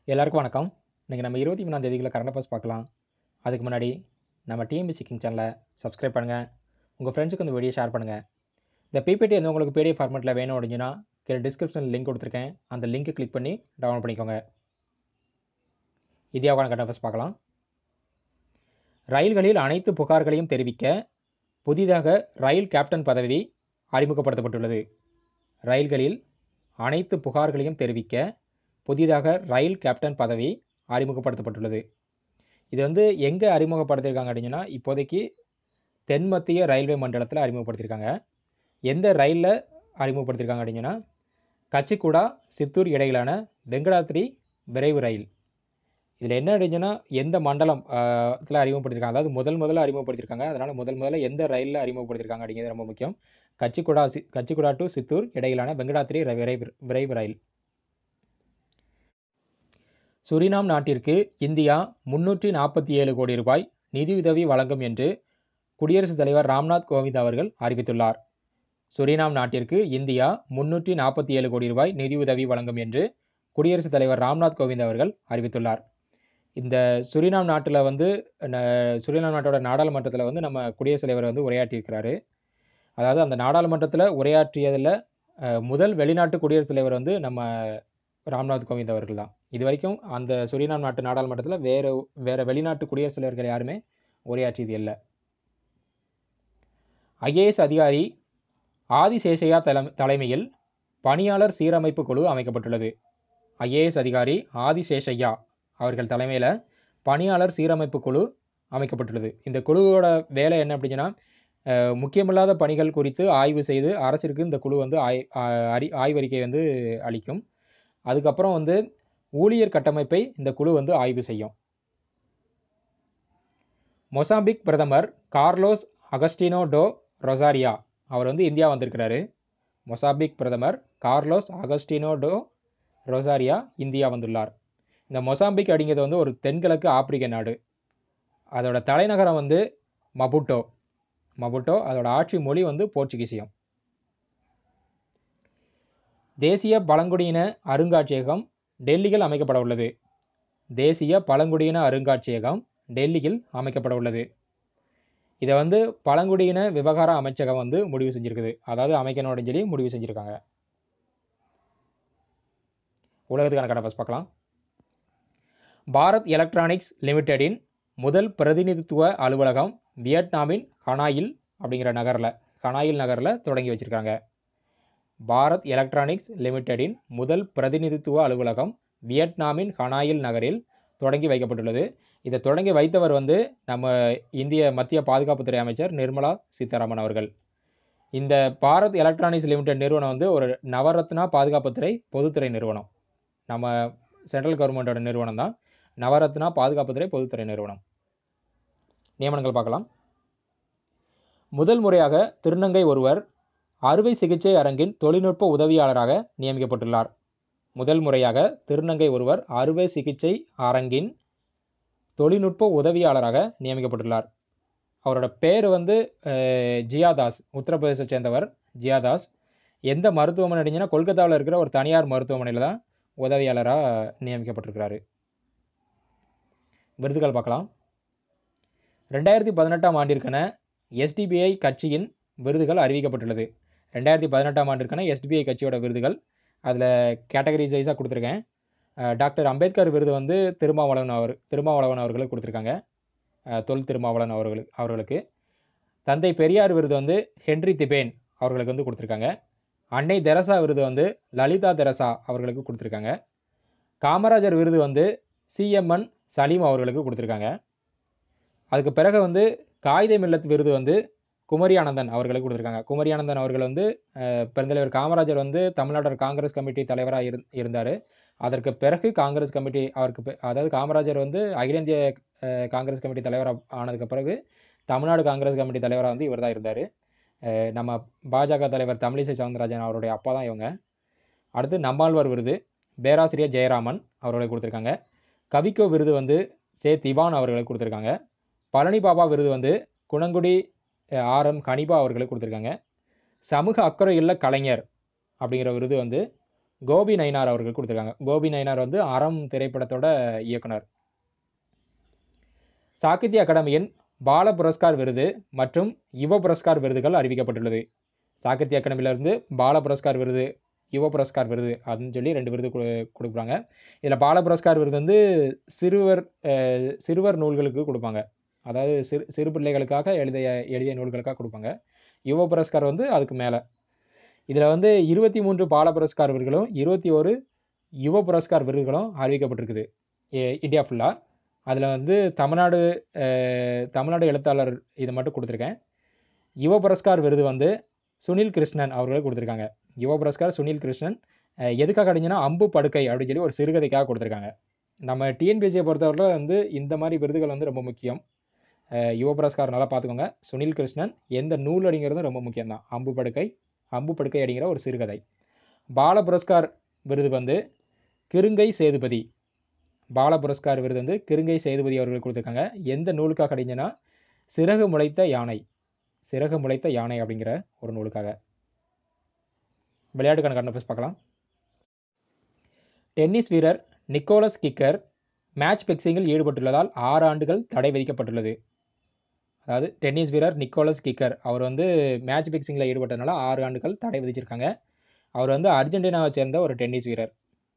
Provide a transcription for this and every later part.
எல்லாருக்கும் வணக்கம் இன்றைக்கி நம்ம இருபத்தி மூணாம் தேதிக்குள்ள கரண்ட் அஃபேர்ஸ் பார்க்கலாம் அதுக்கு முன்னாடி நம்ம டிஎம்பி சிக்கிங் சேனலை சப்ஸ்கிரைப் பண்ணுங்கள் உங்கள் ஃப்ரெண்ட்ஸுக்கு இந்த வீடியோ ஷேர் பண்ணுங்கள் இந்த பிபிடி வந்து உங்களுக்கு பிடிஎஃப் ஃபார்மெட்டில் வேணும் அப்படின்னா கீழே டிஸ்கிரிப்ஷனில் லிங்க் கொடுத்துருக்கேன் அந்த லிங்க்கை கிளிக் பண்ணி டவுன்லோட் பண்ணிக்கோங்க இந்தியாவுக்கான கரண்ட் அஃபேர்ஸ் பார்க்கலாம் ரயில்களில் அனைத்து புகார்களையும் தெரிவிக்க புதிதாக ரயில் கேப்டன் பதவி அறிமுகப்படுத்தப்பட்டுள்ளது ரயில்களில் அனைத்து புகார்களையும் தெரிவிக்க புதிதாக ரயில் கேப்டன் பதவி அறிமுகப்படுத்தப்பட்டுள்ளது இது வந்து எங்கே அறிமுகப்படுத்தியிருக்காங்க அப்படின்னா இப்போதைக்கு தென் மத்திய ரயில்வே மண்டலத்தில் அறிமுகப்படுத்தியிருக்காங்க எந்த ரயிலில் அறிமுகப்படுத்தியிருக்காங்க அப்படின்னா கச்சிக்குடா சித்தூர் இடையிலான வெங்கடாத்திரி விரைவு ரயில் இதில் என்ன அப்படின்னா எந்த மண்டலம் இதில் அறிமுகப்படுத்தியிருக்காங்க அதாவது முதல் முதல்ல அறிமுகப்படுத்தியிருக்காங்க அதனால் முதல் முதல்ல எந்த ரயிலில் அறிமுகப்படுத்தியிருக்காங்க அப்படிங்கிறது ரொம்ப முக்கியம் கச்சிக்குடா சி கச்சிக்குடா டு சித்தூர் இடையிலான வெங்கடாத்திரி ர- விரைவு விரைவு ரயில் சுரினாம் நாட்டிற்கு இந்தியா முன்னூற்றி நாற்பத்தி ஏழு கோடி ரூபாய் நிதியுதவி வழங்கும் என்று குடியரசுத் தலைவர் ராம்நாத் கோவிந்த் அவர்கள் அறிவித்துள்ளார் சுரினாம் நாட்டிற்கு இந்தியா முன்னூற்றி நாற்பத்தி ஏழு கோடி ரூபாய் நிதியுதவி வழங்கும் என்று குடியரசுத் தலைவர் ராம்நாத் கோவிந்த் அவர்கள் அறிவித்துள்ளார் இந்த சுரினாம் நாட்டில் வந்து ந- சுரினாம் நாட்டோட நாடாளுமன்றத்தில் வந்து நம்ம குடியரசுத் தலைவர் வந்து உரையாற்றியிருக்கிறாரு அதாவது அந்த நாடாளுமன்றத்தில் உரையாற்றியதில் அஹ், முதல் வெளிநாட்டு குடியரசுத் தலைவர் வந்து நம்ம ராம்நாத் கோவிந்த் அவர்கள் தான் இது வரைக்கும் அந்த சுரினாம் நாட்டு நாடாளுமன்றத்தில் வேறு வேறு வெளிநாட்டு குடியரசுத் தலைவர்கள் யாருமே உரையாற்றியது இல்லை ஐஏஎஸ் அதிகாரி ஆதிசேஷையா தலை தலைமையில் பணியாளர் சீரமைப்பு குழு அமைக்கப்பட்டுள்ளது ஐஏஎஸ் அதிகாரி ஆதிசேஷையா அவர்கள் தலைமையில் பணியாளர் சீரமைப்பு குழு அமைக்கப்பட்டுள்ளது இந்த குழுவோட வேலை என்ன அப்படின்னா அஹ், முக்கியமில்லாத பணிகள் குறித்து ஆய்வு செய்து அரசிற்கு இந்த குழு வந்து ஆய் ஆ- அறி ஆய்வறிக்கை வந்து அளிக்கும் அதுக்கப்புறம் வந்து ஊழியர் கட்டமைப்பை இந்த குழு வந்து ஆய்வு செய்யும் மொசாம்பிக் பிரதமர் கார்லோஸ் அகஸ்டினோ டோ ரொசாரியா அவர் வந்து இந்தியா வந்திருக்கிறாரு மொசாம்பிக் பிரதமர் Carlos Agostinho do Rosario India வந்துள்ளார் இந்த மொசாம்பிக் அப்படிங்கிறது வந்து ஒரு தென்கிழக்கு ஆப்பிரிக்க நாடு அதோட தலைநகரம் வந்து மபுட்டோ மபுட்டோ அதோட ஆட்சி மொழி வந்து போர்ச்சுகீசியம் தேசிய பழங்குடியின அருங்காட்சியகம் டெல்லியில் அமைக்கப்பட உள்ளது தேசிய பழங்குடியின அருங்காட்சியகம் டெல்லியில் அமைக்கப்பட உள்ளது இதை வந்து பழங்குடியின விவகார அமைச்சகம் வந்து முடிவு செஞ்சிருக்குது அதாவது அமைக்கணும் அப்படின்னு சொல்லி முடிவு செஞ்சுருக்காங்க உலகத்துக்கான கடை பார்க்கலாம் பாரத் எலக்ட்ரானிக்ஸ் லிமிடெடின் முதல் பிரதிநிதித்துவ அலுவலகம் வியட்நாமின் ஹனாயில் அப்படிங்கிற நகரில் ஹனாயில் நகரில் தொடங்கி வச்சிருக்காங்க பாரத் எலக்ட்ரானிக்ஸ் லிமிடெடின் முதல் பிரதிநிதித்துவ அலுவலகம் வியட்நாமின் ஹனாயில் நகரில் தொடங்கி வைக்கப்பட்டுள்ளது இதை தொடங்கி வைத்தவர் வந்து நம்ம இந்திய மத்திய பாதுகாப்புத்துறை அமைச்சர் நிர்மலா சீதாராமன் அவர்கள் இந்த பாரத் எலக்ட்ரானிக்ஸ் லிமிடெட் நிறுவனம் வந்து ஒரு நவரத்னா பாதுகாப்புத்துறை பொதுத்துறை நிறுவனம் நம்ம சென்ட்ரல் கவர்மெண்ட்டோட நிறுவனம் தான் நவரத்னா பாதுகாப்புத்துறை பொதுத்துறை நிறுவனம் நியமனங்கள் பார்க்கலாம் முதல் முறையாக திருநங்கை ஒருவர் அறுவை சிகிச்சை அரங்கின் தொழில்நுட்ப உதவியாளராக நியமிக்கப்பட்டுள்ளார் முதல் முறையாக திருநங்கை ஒருவர் அறுவை சிகிச்சை அரங்கின் தொழில்நுட்ப உதவியாளராக நியமிக்கப்பட்டுள்ளார் அவரோட பேர் வந்து அஹ், ஜியாதாஸ் உத்தரப்பிரதேசத்தை சேர்ந்தவர் ஜியாதாஸ் எந்த மருத்துவமனை அப்படிங்கன்னா கொல்கத்தாவில் இருக்கிற ஒரு தனியார் மருத்துவமனையில் தான் உதவியாளராக நியமிக்கப்பட்டிருக்கிறாரு விருதுகள் பார்க்கலாம் ரெண்டாயிரத்தி பதினெட்டாம் ஆண்டிற்கான எஸ்டிபிஐ கட்சியின் விருதுகள் அறிவிக்கப்பட்டுள்ளது ரெண்டாயிரத்தி பதினெட்டாம் ஆண்டிற்கான எஸ்டிபிஐ கட்சியோட விருதுகள் அதில் கேட்டகரிஸ் வைஸாக கொடுத்துருக்கேன் அஹ் டாக்டர் அம்பேத்கர் விருது வந்து திருமாவளவன் அவர் திருமாவளவன் அவர்களுக்கு கொடுத்துருக்காங்க அஹ் தொல் திருமாவளவன் அவர்களுக்கு அவர்களுக்கு தந்தை பெரியார் விருது வந்து ஹென்றி திபேன் அவர்களுக்கு வந்து கொடுத்துருக்காங்க அன்னை தெரசா விருது வந்து லலிதா தெரசா அவர்களுக்கு கொடுத்துருக்காங்க காமராஜர் விருது வந்து சிஎம்என் சலீம் அவர்களுக்கு கொடுத்துருக்காங்க அதுக்கு பிறகு வந்து காகித மில்லத் விருது வந்து குமரி ஆனந்தன் அவர்களுக்கு கொடுத்துருக்காங்க குமரி ஆனந்தன் அவர்கள் வந்து அஹ், பெருந்தலைவர் காமராஜர் வந்து தமிழ்நாடு காங்கிரஸ் கமிட்டி தலைவராக இரு இருந்தார் அதற்கு பிறகு காங்கிரஸ் கமிட்டி அவருக்கு பி- அதாவது காமராஜர் வந்து அகில இந்திய அஹ், காங்கிரஸ் கமிட்டி தலைவராக ஆனதுக்கு பிறகு தமிழ்நாடு காங்கிரஸ் கமிட்டி தலைவராக வந்து இவர் தான் இருந்தார் நம்ம பாஜக தலைவர் தமிழிசை சவுந்தரராஜன் அவருடைய அப்பா தான் இவங்க அடுத்து நம்மாழ்வார் விருது பேராசிரியர் ஜெயராமன் அவர்களுக்கு கொடுத்துருக்காங்க கவிக்கோ விருது வந்து சே திவான் அவர்களுக்கு கொடுத்துருக்காங்க பழனி பாபா விருது வந்து குணங்குடி அஹ், ஆர் எம் கனிபா அவர்களுக்கு கொடுத்துருக்காங்க சமூக அக்கறை இல்ல கலைஞர் அப்படிங்கிற விருது வந்து கோபி நயினார் அவர்கள் கொடுத்துருக்காங்க கோபி நயினார் வந்து அறம் திரைப்படத்தோட இயக்குனர் சாகித்ய அகாடமியின் பால புரஸ்கார் விருது மற்றும் யுவ புரஸ்கார் விருதுகள் அறிவிக்கப்பட்டுள்ளது சாகித்ய அகாடமியிலேருந்து பால புரஸ்கார் விருது யுவ புரஸ்கார் விருது அப்படின்னு சொல்லி ரெண்டு விருது கொடு- கொடுக்குறாங்க இதில் பால புரஸ்கார் விருது வந்து சிறுவர் அஹ், சிறுவர் நூல்களுக்கு கொடுப்பாங்க அதாவது சிறு சிறு பிள்ளைகளுக்காக எழுதிய எழுதிய நூல்களுக்காக கொடுப்பாங்க யுவ புரஸ்கார் வந்து அதுக்கு மேலே இதில் வந்து இருபத்தி மூன்று பால புரஸ்கார் விருதுகளும் இருபத்தி ஒரு யுவ புரஸ்கார் விருதுகளும் அறிவிக்கப்பட்டிருக்குது இ- இந்தியா ஃபுல்லாக அதில் வந்து தமிழ்நாடு அஹ், தமிழ்நாடு எழுத்தாளர் இதை மட்டும் கொடுத்துருக்கேன் யுவ புரஸ்கார் விருது வந்து சுனில் கிருஷ்ணன் அவர்களுக்கு கொடுத்துருக்காங்க யுவ புரஸ்கார் சுனில் கிருஷ்ணன் அஹ், எதுக்காக கிடைச்சுன்னா அம்பு படுக்கை அப்படின்னு சொல்லி ஒரு சிறுகதைக்காக கொடுத்துருக்காங்க நம்ம டிஎன்பிஎஸ்சியை பொறுத்தவரை வந்து இந்த மாதிரி விருதுகள் வந்து ரொம்ப முக்கியம் அஹ், யுவ புரஸ்கார் நல்லா பார்த்துக்கோங்க சுனில் கிருஷ்ணன் எந்த நூல் அப்படிங்கிறதும் ரொம்ப முக்கியம்தான் அம்பு படுக்கை அம்பு படுக்கை அப்படிங்கிற ஒரு சிறுகதை பால புரஸ்கார் விருது வந்து கிருங்கை சேதுபதி பால புரஸ்கார் விருது வந்து கிருங்கை சேதுபதி அவர்கள் கொடுத்துருக்காங்க எந்த நூலுக்காக கிடைச்சுன்னா சிறகு முளைத்த யானை சிறகு முளைத்த யானை அப்படிங்கிற ஒரு நூலுக்காக விளையாட்டுக்கான கண்ணப்பஸ் பார்க்கலாம் டென்னிஸ் வீரர் நிக்கோலஸ் கிக்கர் மேட்ச் பிக்சிங்கில் ஈடுபட்டுள்ளதால் ஆறு ஆண்டுகள் தடை விதிக்கப்பட்டுள்ளது அதாவது டென்னிஸ் வீரர் நிக்கோலஸ் கிக்கர் அவர் வந்து மேட்ச் பிக்சிங்கில் ஈடுபட்டதுனால ஆறு ஆண்டுகள் தடை விதிச்சிருக்காங்க அவர் வந்து அர்ஜென்டினாவை சேர்ந்த ஒரு டென்னிஸ் வீரர்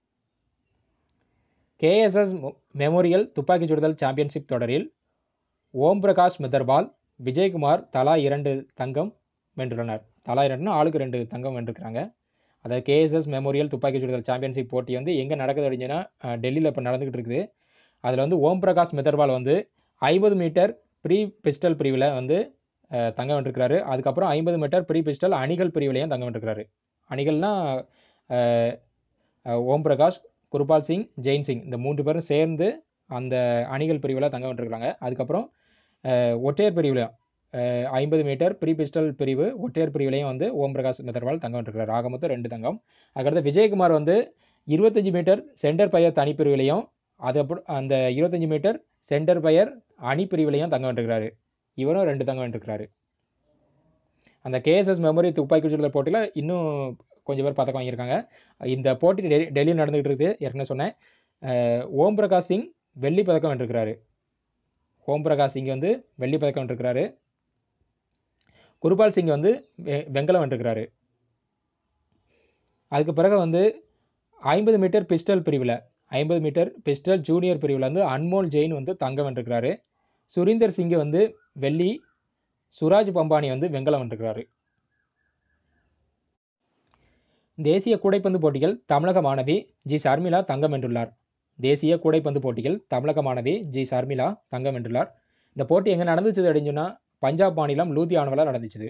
கேஎஸ்எஸ் மெமோரியல் துப்பாக்கிச் சுடுதல் சாம்பியன்ஷிப் தொடரில் ஓம் பிரகாஷ் மிதர்பால் விஜயகுமார் தலா இரண்டு தங்கம் வென்றுள்ளனர் தலா இரண்டுனா ஆளுக்கு ரெண்டு தங்கம் வென்றிருக்கிறாங்க அதாவது கேஎஸ்எஸ் மெமோரியல் துப்பாக்கிச் சுடுதல் சாம்பியன்ஷிப் போட்டி வந்து எங்கே நடக்குது அப்படின்னா டெல்லியில் இப்போ நடந்துக்கிட்டு இருக்குது அதில் வந்து ஓம் பிரகாஷ் மிதர்பால் வந்து ஐம்பது மீட்டர் ப்ரீ பிஸ்டல் பிரிவில் வந்து அஹ், தங்கம் வென்றிருக்கிறாரு அதுக்கப்புறம் ஐம்பது மீட்டர் ப்ரீ பிஸ்டல் அணிகள் பிரிவிலையும் தங்கம் வென்றிருக்கிறாரு அணிகள்னா அஹ், அஹ், ஓம் பிரகாஷ் குருபால் சிங் ஜெயின் சிங் இந்த மூன்று பேரும் சேர்ந்து அந்த அணிகள் பிரிவில் தங்கம் வென்றிருக்கிறாங்க அதுக்கப்புறம் அஹ், ஒற்றையர் பிரிவில் ஐம்பது மீட்டர் ப்ரீ பிஸ்டல் பிரிவு ஒற்றையர் பிரிவிலையும் வந்து ஓம் பிரகாஷ் மிதர்வால் தங்கம் வென்றிருக்கிறார் ஆக மொத்தம் ரெண்டு தங்கம் அதுக்கடுத்து விஜயகுமார் வந்து இருபத்தஞ்சி மீட்டர் சென்டர் பயர் தனிப்பிரிவிலையும் அது அப்புறம் அந்த இருபத்தஞ்சி மீட்டர் சென்டர் பயர் அணி பிரிவிலையும் தங்கம் வென்றிருக்கிறாரு இவரும் ரெண்டு தங்கம் வென்றிருக்கிறாரு அந்த கேஎஸ்எஸ் மெமரி துப்பாக்கி சுடுதல் போட்டியில் இன்னும் கொஞ்சம் பேர் பதக்கம் வாங்கியிருக்காங்க இந்த போட்டி டெல்லி டெல்லியில் நடந்துகிட்டு இருக்குது ஏற்கனவே சொன்னேன் அஹ் ஓம் பிரகாஷ் சிங் வெள்ளி பதக்கம் வென்றிருக்கிறாரு ஓம் பிரகாஷ் சிங் வந்து வெள்ளி பதக்கம் வென்றிருக்கிறாரு குருபால் சிங் வந்து வெ- வெண்கலம் வென்றிருக்கிறாரு அதுக்கு பிறகு வந்து ஐம்பது மீட்டர் பிஸ்டல் பிரிவில் ஐம்பது மீட்டர் பிஸ்டல் ஜூனியர் பிரிவில் வந்து அன்மோல் ஜெயின் வந்து தங்கம் வென்றிருக்கிறாரு சுரீந்தர் சிங் வந்து வெள்ளி சுராஜ் பம்பானி வந்து வெண்கலம் வென்றிருக்கிறாரு தேசிய கூடைப்பந்து போட்டிகள் தமிழக மாணவி ஜி சர்மிளா தங்கம் வென்றுள்ளார் தேசிய கூடைப்பந்து போட்டிகள் தமிழக மாணவி ஜி சர்மிளா தங்கம் வென்றுள்ளார் இந்த போட்டி எங்கே நடந்துச்சு அப்படின்னு சொன்னால் பஞ்சாப் மாநிலம் லூதியானாவில் நடந்துச்சுது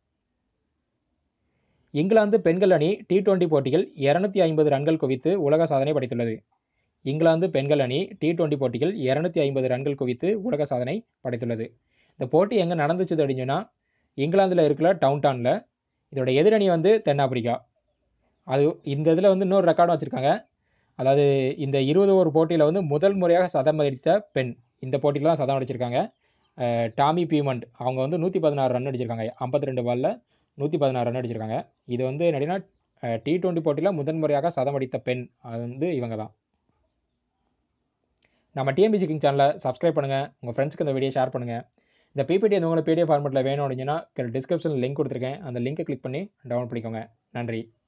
இங்கிலாந்து பெண்கள் அணி டி டுவெண்டி போட்டியில் இரநூத்தி ஐம்பது ரன்கள் குவித்து உலக சாதனை படைத்துள்ளது இங்கிலாந்து பெண்கள் அணி டி டுவெண்டி போட்டியில் இரநூத்தி ஐம்பது ரன்கள் குவித்து உலக சாதனை படைத்துள்ளது இந்த போட்டி எங்கே நடந்துச்சு அப்படின்னு சொன்னால் இங்கிலாந்தில் இருக்கிற டவுன்டவுனில் இதோட எதிரணி வந்து தென்னாப்பிரிக்கா அது இந்த இதில் வந்து இன்னொரு ரெக்கார்டும் வச்சுருக்காங்க அதாவது இந்த இருபது ஓவர் போட்டியில் வந்து முதல் முறையாக சதம் அடித்த பெண் இந்த போட்டியில் தான் சதம் அடிச்சிருக்காங்க அஹ் டாமி பீமண்ட் அவங்க வந்து நூற்றி பதினாறு ரன் அடிச்சிருக்காங்க ஐம்பத்தி ரெண்டு பாலில் நூற்றி பதினாறு ரன் அடிச்சிருக்காங்க இது வந்து என்னடினா டி டுவெண்ட்டி போட்டியில் முதன்முறையாக சதம் அடித்த பெண் அது வந்து இவங்க தான் நம்ம டிஎம்பிசி கிங் சேனலை சப்ஸ்கிரைப் பண்ணுங்கள் உங்கள் ஃப்ரெண்ட்ஸ்க்கு இந்த வீடியோ ஷேர் பண்ணுங்கள் இந்த பிபிடி வந்து உங்களுக்கு பிடிஎஃப் ஃபார்மெட்டில் வேணும் அப்படின்னா டிஸ்கிரிப்ஷனில் லிங்க் கொடுத்துருக்கேன் அந்த லிங்கை கிளிக் பண்ணி டவுன்லோட் பண்ணிக்கோங்க நன்றி